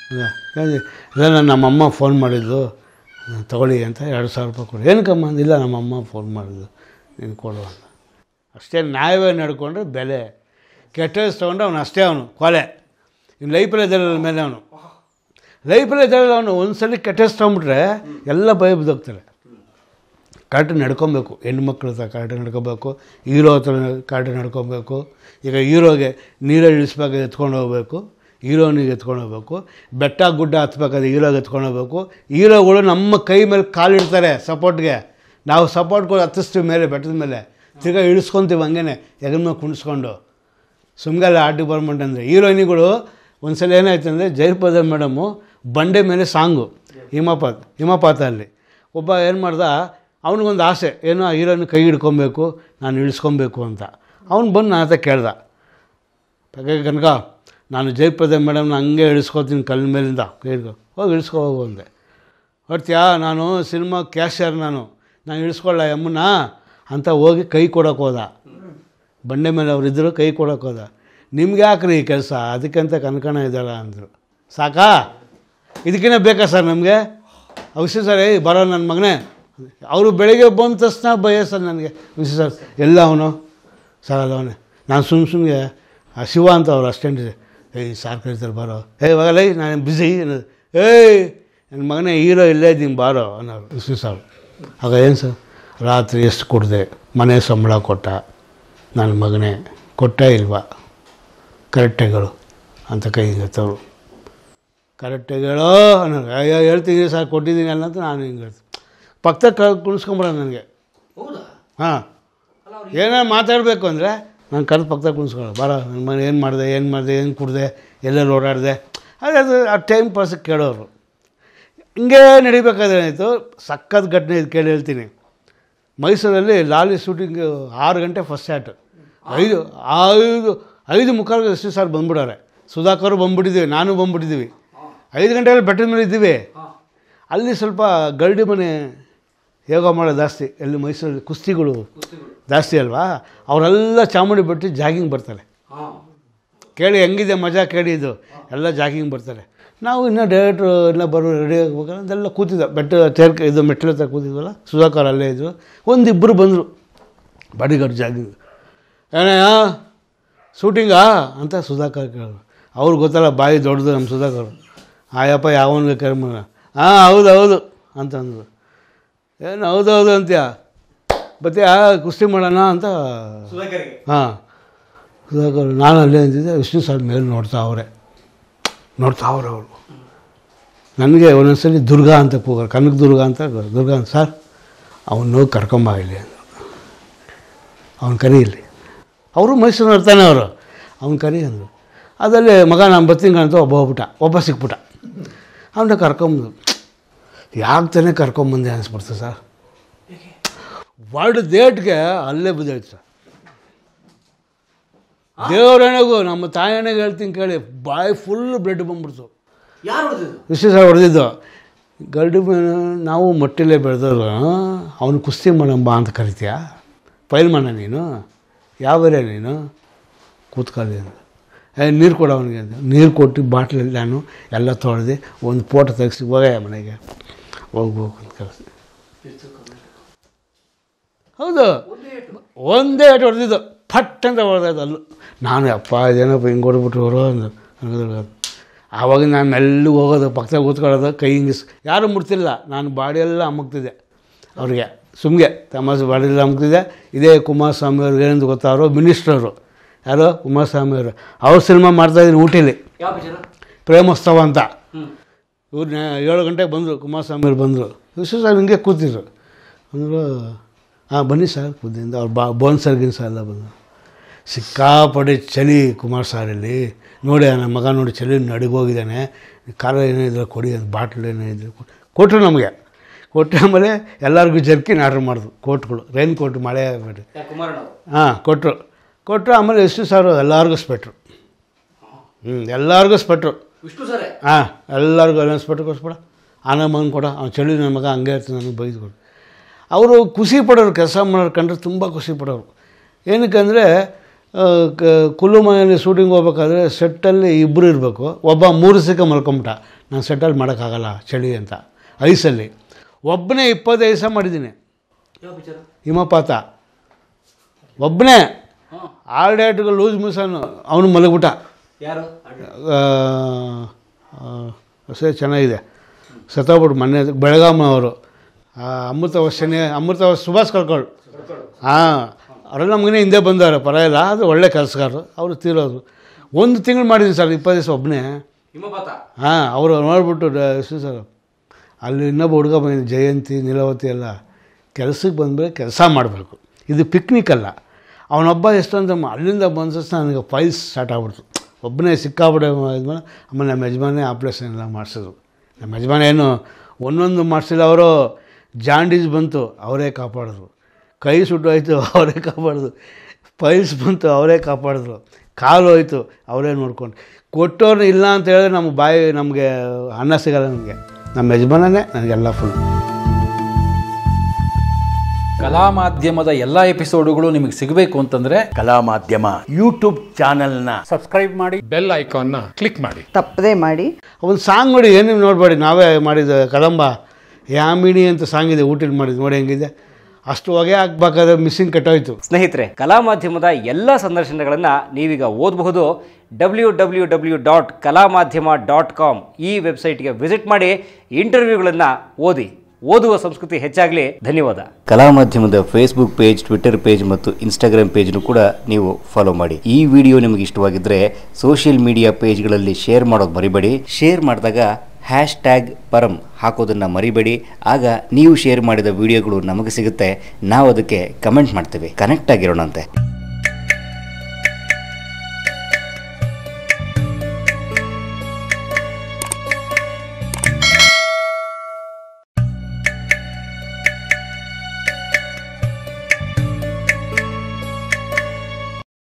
ಇಲ್ಲ ನಾನು ನಮ್ಮಮ್ಮ ಫೋನ್ ಮಾಡಿದ್ದು ನಾನು ತಗೊಳ್ಳಿ ಅಂತ ಎರಡು ಸಾವಿರ ರೂಪಾಯಿ ಕೊಡಿ ಏನಕ್ಕಮ್ಮ ಅಂದ್ ಇಲ್ಲ ನಮ್ಮಮ್ಮ ಫೋನ್ ಮಾಡಿದ್ದು ನೀನು ಕೊಡು ಅಂತ ಅಷ್ಟೇ ನ್ಯಾಯವೇ ನಡ್ಕೊಂಡ್ರೆ ಬೆಲೆ ಕೆಟ್ಟದ್ದು ತೊಗೊಂಡ್ರೆ ಅವನು ಅಷ್ಟೇ ಅವನು ಕೊಲೆ ಇನ್ನು ಲೈಫಲ್ಲೇ ಇದ್ದಾರಲ್ಲ ಮೇಲೆ ಅವನು ಲೈಫಲ್ಲೇ ಇದ್ದಾರಲ್ಲ ಅವನು ಒಂದು ಸಲ ಕೆಟ್ಟದ್ದು ತೊಗೊಂಬಿಟ್ರೆ ಎಲ್ಲ ಭಯ ಬಿದ್ದೋಗ್ತಾರೆ ಕರೆಕ್ಟ್ ನಡ್ಕೊಬೇಕು ಹೆಣ್ಮಕ್ಳ ಹತ್ರ ಕರೆಕ್ಟ್ ನಡ್ಕೊಬೇಕು ಹೀರೋ ಹತ್ರ ಕರೆಕ್ಟ್ ನಡ್ಕೊಬೇಕು ಈಗ ಹೀರೋಗೆ ನೀರಲ್ಲಿ ಇಳಿಸ್ಬೇಕಾದ್ರೆ ಎತ್ಕೊಂಡು ಹೋಗ್ಬೇಕು ಹೀರೋನಿಗೆ ಎತ್ಕೊಂಡು ಹೋಗ್ಬೇಕು ಬೆಟ್ಟ ಗುಡ್ಡ ಹತ್ಬೇಕಾದ್ರೆ ಹೀರೋಗೆ ಎತ್ಕೊಂಡು ಹೋಗ್ಬೇಕು ಹೀರೋಗಳು ನಮ್ಮ ಕೈ ಮೇಲೆ ಕಾಲಿಡ್ತಾರೆ ಸಪೋರ್ಟ್ಗೆ ನಾವು ಸಪೋರ್ಟ್ ಕೊಡು ಹತ್ತಿಸ್ತೀವಿ ಮೇಲೆ ಬೆಟ್ಟದ ಮೇಲೆ ತಿರ್ಗಾ ಇಳಿಸ್ಕೊತೀವಿ ಹಂಗೇನೆ ಹೆಗಲ ಮೇಲೆ ಕುಣಿಸ್ಕೊಂಡು ಸುಮ್ಗಲ್ಲ ಆರ್ ಡಿಪಾರ್ಟ್ಮೆಂಟ್ ಅಂದರೆ ಹೀರೋಯಿನಿಗಳು ಒಂದು ಸಲ ಏನಾಯ್ತು ಅಂದರೆ ಜಯಪ್ರದ ಮೇಡಮು ಬಂಡೆ ಮೇಲೆ ಸಾಂಗು ಹಿಮಪಾತ್ ಹಿಮಪಾತ ಅಲ್ಲಿ ಒಬ್ಬ ಏನು ಮಾಡ್ದ ಅವನಿಗೊಂದು ಆಸೆ ಏನೋ ಆ ಹೀರೋನ ಕೈ ಹಿಡ್ಕೊಬೇಕು ನಾನು ಇಳಿಸ್ಕೊಬೇಕು ಅಂತ ಅವ್ನು ಬಂದು ನನ್ನ ಹತ್ರ ಕೇಳ್ದ ಕನಕ ನಾನು ಜಯಪ್ರದ ಮೇಡಮ್ನ ಹಂಗೆ ಇಳಿಸ್ಕೊತೀನಿ ಕಲ್ಲಿನ ಮೇಲಿಂದ ಕೈ ಹಿಡ್ಕೊ ಹೋಗಿ ಇಳಿಸ್ಕೊ ಹೋಗು ಅಂದೆ ಹೊರ್ತ್ಯಾ ನಾನು ಸಿನಿಮಾ ಕ್ಯಾಶಿಯರ್ ನಾನು ನಾನು ಇಳಿಸ್ಕೊಳ್ಳ ಯಮ್ಮನ ಅಂತ ಹೋಗಿ ಕೈ ಕೊಡೋಕೆ ಹೋದ ಬಂಡೆ ಮೇಲೆ ಅವ್ರು ಇದ್ದರು ಕೈ ಕೊಡೋಕೆ ಹೋದ ನಿಮ್ಗೆ ಯಾಕ್ರಿ ಈ ಕೆಲಸ ಅದಕ್ಕಂತ ಕನಕಣ ಇದ್ದಾಳ ಅಂದರು ಸಾಕಾ ಇದಕ್ಕಿಂತ ಬೇಕಾ ಸರ್ ನಮಗೆ ಔಷಧಿ ಸರ್ ಏಯ್ ಬರೋ ನನ್ನ ಮಗನೇ ಅವರು ಬೆಳಿಗ್ಗೆ ಬಂದ ತಕ್ಷಣ ಭಯ ಸರ್ ನನಗೆ ವಿಷಯ ಸರ್ ಎಲ್ಲ ಅವನು ಸರ್ ಅಲ್ಲ ಅವನೇ ನಾನು ಸುಮ್ಮ ಸುಮ್ಮನೆ ಆ ಶಿವ ಅಂತ ಅವ್ರು ಅಸ್ಟೆಂಟ್ ಇದೆ ಏಯ್ ಸಾರ್ ಕರೀತಾರೆ ಬಾರೋ ಏಯ್ ಇವಾಗಲ್ಲ ನಾನು ಬ್ಯುಸಿ ಏಯ್ ನನ್ನ ಮಗನೇ ಹೀರೋ ಇಲ್ಲೇ ಇದ್ದೀನಿ ಬಾರೋ ಅನ್ನೋರು ವಿಶ್ವ ಸರ್ ಆಗ ಏನು ಸರ್ ರಾತ್ರಿ ಎಷ್ಟು ಕೊಡಿದೆ ಮನೆ ಸಂಬಳ ಕೊಟ್ಟ ನನ್ನ ಮಗನೇ ಕೊಟ್ಟ ಇಲ್ವಾ ಕರೆಕ್ಟಾಗಳು ಅಂತ ಕೈ ಎತ್ತವರು ಕರೆಕ್ಟಾಗಳು ಅನ್ನೋರು ಅಯ್ಯೋ ಹೇಳ್ತೀನಿ ಸರ್ ಕೊಟ್ಟಿದ್ದೀನಿ ಅಲ್ಲ ಅಂತ ನಾನು ಹಿಂಗೆ ಹೇಳ್ತೀನಿ ಪಕ್ಕದಾಗ ಕ ಕುಣಿಸ್ಕೊಂಬಿಡ ನನಗೆ ಹೌದಾ ಹಾಂ ಅಲ್ಲ ಅವ್ರು ಏನಾರು ಮಾತಾಡಬೇಕು ಅಂದರೆ ನಾನು ಕರೆದು ಪಕ್ಕದಾಗ ಕುಣಿಸ್ಕೊಳ್ಳೋ ಬರ ನನ್ನ ಮನೆ ಏನು ಮಾಡಿದೆ ಏನು ಮಾಡಿದೆ ಏನು ಕುಡ್ದೆ ಎಲ್ಲೆಲ್ಲಿ ಓಡಾಡಿದೆ ಅದೇ ಅದು ಆ ಟೈಮ್ ಪಾಸಕ್ಕೆ ಕೇಳೋರು ಹಿಂಗೇ ನಡಿಬೇಕಾದ್ರೆ ಏನಾಯಿತು ಸಖತ್ ಘಟನೆ ಇದು ಕೇಳಿ ಹೇಳ್ತೀನಿ ಮೈಸೂರಲ್ಲಿ ಲಾಲಿ ಶೂಟಿಂಗ್ ಆರು ಗಂಟೆ ಫಸ್ಟ್ ಸ್ಟಾರ್ಟ್ ಐದು ಐದು ಐದು ಮುಕ್ಕಾಲು ಎಷ್ಟು ಸರ್ ಬಂದ್ಬಿಡೋರೆ ಸುಧಾಕರ್ ಬಂದ್ಬಿಟ್ಟಿದ್ದೀವಿ ನಾನು ಬಂದ್ಬಿಟ್ಟಿದ್ದೀವಿ ಐದು ಗಂಟೆಯಲ್ಲಿ ಬೆಟ್ಟದ ಮೇಲೆ ಇದ್ದೀವಿ ಅಲ್ಲಿ ಸ್ವಲ್ಪ ಗರಡಿ ಮನೆ ಯೋಗ ಮಾಡೋದು ಜಾಸ್ತಿ ಎಲ್ಲಿ ಮೈಸೂರಲ್ಲಿ ಕುಸ್ತಿಗಳು ಜಾಸ್ತಿ ಅಲ್ವಾ ಅವರೆಲ್ಲ ಚಾಮುಂಡಿ ಬೆಟ್ಟ ಜಾಗಿಂಗ್ ಬರ್ತಾರೆ ಹಾಂ ಕೇಳಿ ಹೆಂಗಿದೆ ಮಜಾ ಕೇಳಿ ಇದು ಎಲ್ಲ ಜಾಗಿಂಗ್ ಬರ್ತಾರೆ ನಾವು ಇನ್ನೂ ಡೈರೆಕ್ಟ್ರು ಎಲ್ಲ ಬರೋ ರೆಡಿ ಆಗ್ಬೇಕಾದ್ರೆ ಅದೆಲ್ಲ ಕೂತಿದ್ದ ಬೆಟ್ಟ ತೇರ್ ಇದು ಮೆಟ್ಲ ಹತ್ರ ಕೂತಿದ್ವಲ್ಲ ಸುಧಾಕರ್ ಅಲ್ಲೇ ಇದ್ದರು ಒಂದಿಬ್ಬರು ಬಂದರು ಬಾಡಿಗಾರ್ಡ್ ಜಾಗಿಂಗ್ ಏನಯ್ಯ ಶೂಟಿಂಗಾ ಅಂತ ಸುಧಾಕರ್ ಕೇಳಿದ್ರು ಅವ್ರಿಗೆ ಗೊತ್ತಲ್ಲ ಬಾಯಿ ದೊಡ್ಡದು ನಮ್ಮ ಸುಧಾಕರ್ ಆಯಪ್ಪ ಯಾವನಿಗೆ ಕರ್ಮ ಹಾಂ ಹೌದು ಹೌದು ಅಂತ ಅಂದರು ಏನು ಹೌದು ಹೌದು ಅಂತ್ಯ ಬತ್ತೀಯಾ ಕುಸ್ತಿ ಮಾಡೋಣ ಅಂತ ಸುಧಾಕರ್ಗೆ ಹಾಂ ಸುಧಾಕರ್ ನಾನು ಅಲ್ಲೇ ಅಂತಿದ್ದೆ ವಿಷ್ಣು ಸರ್ ಮೇಲೆ ನೋಡ್ತಾ ಅವರೇ ನೋಡ್ತಾ ಅವ್ರೆ ಅವರು ನನಗೆ ಒಂದೊಂದ್ಸಲಿ ದುರ್ಗಾ ಅಂತ ಕೂಗಾರ ಕನಕ ದುರ್ಗಾ ಅಂತ ದುರ್ಗಾ ಅಂತ ಸರ್ ಅವನು ಕರ್ಕೊಂಬ ಇಲ್ಲಿ ಅಂದರು ಅವನು ಕರಿ ಇಲ್ಲಿ ಅವರು ಮೈಸೂರು ಇರ್ತಾನೆ ಅವರು ಅವ್ನು ಕರಿ ಅಂದರು ಅದರಲ್ಲಿ ಮಗ ನಾನು ಬರ್ತೀನಿ ಅಂತ ಒಬ್ಬ ಹೋಗ್ಬಿಟ್ಟ ಒಬ್ಬ ಸಿಕ್ಬಿಟ್ಟ ಅವನ್ನ ಕರ್ಕೊಂಬಂದು ಯಾಕೆ ತಾನೇ ಕರ್ಕೊಂಬಂದೆ ಅನಿಸ್ಬಿಡ್ತು ಸರ್ ವರ್ಡ್ ಡೇಟ್ಗೆ ಅಲ್ಲೇ ಬಿದ್ದೋಯ್ತು ಸರ್ ದೇವರಣೆಗೂ ನಮ್ಮ ತಾಯಣ್ಣಗೆ ಹೇಳ್ತೀನಿ ಕೇಳಿ ಬಾಯಿ ಫುಲ್ ಬ್ಲಡ್ ಬಂದ್ಬಿಡ್ತು ಯಾರು ಹೊಡೆದಿದ್ದು ವಿಶ್ವ ಸರ್ ಹೊಡೆದಿದ್ದು ಗರಡಿ ಮೀನು ನಾವು ಮೊಟ್ಟೆಲೇ ಬೆಳೆದವರು ಅವನು ಕುಸ್ತಿ ಮಾಡಂಬ ಅಂತ ಕರಿತೀಯ ಫೈಲ್ ಮಾಡ ನೀನು ಯಾವ ಏರಿಯಾ ನೀನು ಕೂತ್ಕೊಳ್ಳಿ ಅಂತ ಏ ನೀರು ಕೊಡು ಅವನಿಗೆ ಅಂತ ನೀರು ಕೊಟ್ಟು ಬಾಟ್ಲಲ್ಲಿ ನಾನು ಎಲ್ಲ ತೊಳೆದು ಒಂದು ಫೋಟೋ ತೆಗೆಸಿ ಹೋಗಯ್ಯ ಮನೆಗೆ ಹೋಗ್ಬೇಕು ಅಂತ ಕಳಿಸಿ ಹೌದು ಒಂದೇ ಏಟು ಹೊಡೆದಿದ್ದು ಫಟ್ ಅಂತ ಹೊಡೆದ ಅಲ್ಲೂ ನಾನು ಅಪ್ಪ ಇದೇನಪ್ಪ ಹಿಂಗೆ ಹೊಡ್ಬಿಟ್ರು ಅವರು ಅಂದು ಅನ್ನೋದು ಆವಾಗ ನಾನು ಮೆಲ್ಲಗೆ ಹೋಗೋದು ಪಕ್ಕದಾಗ ಕೂತ್ಕೊಳ್ಳೋದು ಕೈ ಹಿಂಗಿಸ್ ಯಾರೂ ಮುಟ್ತಿಲ್ಲ ನಾನು ಬಾಡಿಯೆಲ್ಲ ಅಮ್ಮಗ್ತಿದ್ದೆ ಅವ್ರಿಗೆ ಸುಮ್ಗೆ ತಮಾಷೆ ಬಾಡಿಯೆಲ್ಲ ಅಮ್ಮಗ್ತಿದ್ದೆ ಇದೇ ಕುಮಾರಸ್ವಾಮಿ ಅವ್ರಿಗೆ ಏನಂತ ಗೊತ್ತಾ ಅವರು ಮಿನಿಸ್ಟ್ರವರು ಯಾರು ಕುಮಾರಸ್ವಾಮಿ ಅವರು ಅವ್ರ ಸಿನಿಮಾ ಮಾಡ್ತಾಯಿದ್ದೀನಿ ಊಟಿಲಿ ಯಾವ ಪಿಕ್ಚರ್ ಪ್ರೇಮೋತ್ಸವ ಅಂತ ಹ್ಞೂ ಇವ್ರು ಏಳು ಗಂಟೆಗೆ ಬಂದರು ಕುಮಾರಸ್ವಾಮಿ ಅವ್ರು ಬಂದರು ವಿಶ್ವ ಸರ್ ಹಿಂಗೆ ಕೂತಿದ್ರು ಅಂದರು ಹಾಂ ಬನ್ನಿ ಸರ್ ಖುದ್ದಿಂದ ಅವ್ರು ಬಾ ಬೋನ್ ಸರ್ ಗಿನ್ ಸರ್ ಎಲ್ಲ ಬಂದರು ಸಿಕ್ಕಾಪಟ್ಟೆ ಚಳಿ ಕುಮಾರ್ ಸಾರಲ್ಲಿ ನೋಡಿ ನನ್ನ ಮಗ ನೋಡಿ ಚಳಿ ನಡಿಗೋಗಿದ್ದಾನೆ ಖಾರ ಏನಿದ್ರೆ ಕೊಡಿ ಅಂತ ಬಾಟ್ಲ್ ಏನಿದ್ರೆ ಕೊಟ್ಟರು ನಮಗೆ ಕೊಟ್ಟು ಆಮೇಲೆ ಎಲ್ಲರಿಗೂ ಜರ್ಕಿನ್ ಆರ್ಡ್ರ್ ಮಾಡಿದ್ರು ಕೋಟ್ಗಳು ರೈನ್ ಕೋಟ್ ಮಳೆ ಆಗಬೇಡಿ ಕುಮಾರಣ್ಣ ಹಾಂ ಕೊಟ್ಟರು ಕೊಟ್ಟರು ಆಮೇಲೆ ಎಷ್ಟು ಸಾವಿರ ಎಲ್ಲರಿಗೂ ಸ್ಪೆಟ್ರು ಹ್ಞೂ ಎಲ್ಲರಿಗೂ ಸ್ಪೆಟ್ರು ವಿಷ್ಣು ಸರೇ ಹಾಂ ಎಲ್ಲರಿಗೂ ಅಲೌನ್ಸ್ ಪಟ್ಟು ಕೊಡಿಸ್ಬೇಡ ಆನ ಮಗನ ಕೊಡ ಅವ್ನು ಚಳಿ ನನ್ನ ಮಗ ಹಂಗೆ ಇರ್ತಾನೆ ನನಗೆ ಬೈದು ಕೊಡು ಅವರು ಖುಷಿ ಪಡೋರು ಕೆಲಸ ಮಾಡೋರು ಕಂಡ್ರೆ ತುಂಬ ಖುಷಿ ಪಡೋರು ಏನಕ್ಕಂದರೆ ಕುಲ್ಲು ಮನೆಯಲ್ಲಿ ಶೂಟಿಂಗ್ ಹೋಗ್ಬೇಕಾದ್ರೆ ಸೆಟ್ಟಲ್ಲಿ ಇಬ್ಬರು ಇರಬೇಕು ಒಬ್ಬ ಮೂರು ಸಿಕ್ಕ ಮಲ್ಕೊಂಬಿಟ್ಟ ನಾನು ಸೆಟ್ಟಲ್ಲಿ ಮಾಡೋಕ್ಕಾಗಲ್ಲ ಚಳಿ ಅಂತ ಐಸಲ್ಲಿ ಒಬ್ಬನೇ ಇಪ್ಪತ್ತೈದು ದಿವಸ ಮಾಡಿದ್ದೀನಿ ಯಾವ ಪಿಕ್ಚರ್ ಹಿಮಪಾತ ಒಬ್ಬನೇ ಹಾಂ ಆಲ್ಡೇಟ್ಗೆ ಲೂಸ್ ಮಿಸನ್ನು ಅವನು ಮಲಗ್ಬಿಟ್ಟ ಯಾರು ಹೊಸ ಚೆನ್ನಾಗಿದೆ ಸತ್ತೋಗ್ಬಿಟ್ಟು ಮೊನ್ನೆ ಬೆಳಗಾಮ ಅವರು ಅಮೃತ ವರ್ಷನೇ ಅಮೃತ ವರ್ಷ ಸುಭಾಷ್ ಕಳ್ಕೊಳ್ಳು ಹಾಂ ಅವರೆಲ್ಲ ನಮಗೇ ಹಿಂದೆ ಬಂದವರು ಪರವಾಗಿಲ್ಲ ಅದು ಒಳ್ಳೆ ಕೆಲಸಗಾರರು ಅವರು ತೀರೋದು ಒಂದು ತಿಂಗಳು ಮಾಡಿದ್ದೀನಿ ಸರ್ ಇಪ್ಪತ್ತು ದಿವಸ ಒಬ್ಬನೇ ಹಿಮಪಾತ ಹಾಂ ಅವರು ನೋಡ್ಬಿಟ್ಟು ಡ- ಎಷ್ಟು ಸರ್ ಅಲ್ಲಿ ಇನ್ನೊಬ್ಬ ಹುಡುಗ ಬಂದಿದ್ದ ಜಯಂತಿ ನೀಲಾವತಿ ಎಲ್ಲ ಕೆಲಸಕ್ಕೆ ಬಂದಮೇಲೆ ಕೆಲಸ ಮಾಡಬೇಕು ಇದು ಪಿಕ್ನಿಕ್ ಅಲ್ಲ ಅವನೊಬ್ಬ ಎಷ್ಟೊಂದು ಮ- ಅಲ್ಲಿಂದ ಬಂದ ತಕ್ಷಣ ನನಗೆ ಫೈಲ್ಸ್ ಸ್ಟಾರ್ಟ್ ಆಗ್ಬಿಡ್ತು ಒಬ್ಬನೇ ಸಿಕ್ಕಾಬಿಡೆ ಇದ್ಮೇಲೆ ಆಮೇಲೆ ನಮ್ಮ ಯಜಮಾನೇ ಆಪ್ರೇಷನ್ ಎಲ್ಲ ಮಾಡಿಸಿದ್ರು ನಮ್ಮ ಯಜಮಾನ ಏನು ಒಂದೊಂದು ಮಾಡಿಸಿಲ್ಲ ಅವರು ಜಾಂಡೀಸ್ ಬಂತು ಅವರೇ ಕಾಪಾಡಿದ್ರು ಕೈ ಸುಟ್ಟೋಯ್ತು ಅವರೇ ಕಾಪಾಡಿದ್ರು ಫೈಲ್ಸ್ ಬಂತು ಅವರೇ ಕಾಪಾಡಿದ್ರು ಕಾಲು ಹೋಯ್ತು ಅವರೇ ನೋಡ್ಕೊಂಡು ಕೊಟ್ಟವ್ರು ಇಲ್ಲ ಅಂತ ಹೇಳಿದ್ರೆ ನಮ್ಮ ಬಾಯಿ ನಮಗೆ ಅನ್ನ ಸಿಗಲ್ಲ ನಮಗೆ ನಮ್ಮ ಯಜಮಾನನೇ ನನಗೆಲ್ಲ ಫುಲ್ ಕಲಾ ಮಾಧ್ಯಮದ ಎಲ್ಲ ಎಪಿಸೋಡುಗಳು ನಿಮಗೆ ಸಿಗಬೇಕು ಅಂತಂದ್ರೆ ಕಲಾ ಮಾಧ್ಯಮ ಯೂಟ್ಯೂಬ್ ಚಾನಲ್ನ ಸಬ್ಸ್ಕ್ರೈಬ್ ಮಾಡಿ ಬೆಲ್ ಐಕಾನ್ನ ಕ್ಲಿಕ್ ಮಾಡಿ ತಪ್ಪದೇ ಮಾಡಿ ಒಂದು ಸಾಂಗ್ ನೋಡಿ ಏನು ನೋಡಬೇಡಿ ನಾವೇ ಮಾಡಿದ ಕದಂಬ ಯಾಮಿನಿ ಅಂತ ಸಾಂಗ್ ಇದೆ ಊಟಿಲಿ ಮಾಡಿದ್ದು ನೋಡಿ ಹೆಂಗಿದೆ ಅಷ್ಟು ಹೊಗೆ ಹಾಕ್ಬೇಕಾದ್ರೆ ಮಿಸ್ಸಿಂಗ್ ಕಟ್ಟೋಯ್ತು ಸ್ನೇಹಿತರೆ ಕಲಾ ಮಾಧ್ಯಮದ ಎಲ್ಲ ಸಂದರ್ಶನಗಳನ್ನು ನೀವೀಗ ಓದಬಹುದು ಡಬ್ಲ್ಯೂ ಡಬ್ಲ್ಯೂ ಡಬ್ಲ್ಯೂ ಡಾಟ್ ಕಲಾ ಮಾಧ್ಯಮ ಡಾಟ್ ಕಾಮ್ ಈ ವೆಬ್ಸೈಟ್ಗೆ ವಿಸಿಟ್ ಮಾಡಿ ಇಂಟರ್ವ್ಯೂಗಳನ್ನು ಓದಿ ಓದುವ ಸಂಸ್ಕೃತಿ ಹೆಚ್ಚಾಗಲಿ ಧನ್ಯವಾದ ಕಲಾ ಮಾಧ್ಯಮದ ಫೇಸ್ಬುಕ್ ಪೇಜ್ ಟ್ವಿಟರ್ ಪೇಜ್ ಮತ್ತು ಇನ್ಸ್ಟಾಗ್ರಾಮ್ ಪೇಜ್ನು ಕೂಡ ನೀವು ಫಾಲೋ ಮಾಡಿ ಈ ವಿಡಿಯೋ ನಿಮಗೆ ಇಷ್ಟವಾಗಿದ್ದರೆ ಸೋಷಿಯಲ್ ಮೀಡಿಯಾ ಪೇಜ್ಗಳಲ್ಲಿ ಶೇರ್ ಮಾಡೋದು ಮರಿಬೇಡಿ ಶೇರ್ ಮಾಡಿದಾಗ ಹ್ಯಾಶ್ ಟ್ಯಾಗ್ ಪರಂ ಹಾಕೋದನ್ನು ಮರಿಬೇಡಿ ಆಗ ನೀವು ಶೇರ್ ಮಾಡಿದ ವಿಡಿಯೋಗಳು ನಮಗೆ ಸಿಗುತ್ತೆ ನಾವು ಅದಕ್ಕೆ ಕಮೆಂಟ್ ಮಾಡ್ತೇವೆ ಕನೆಕ್ಟ್ ಆಗಿರೋಣಂತೆ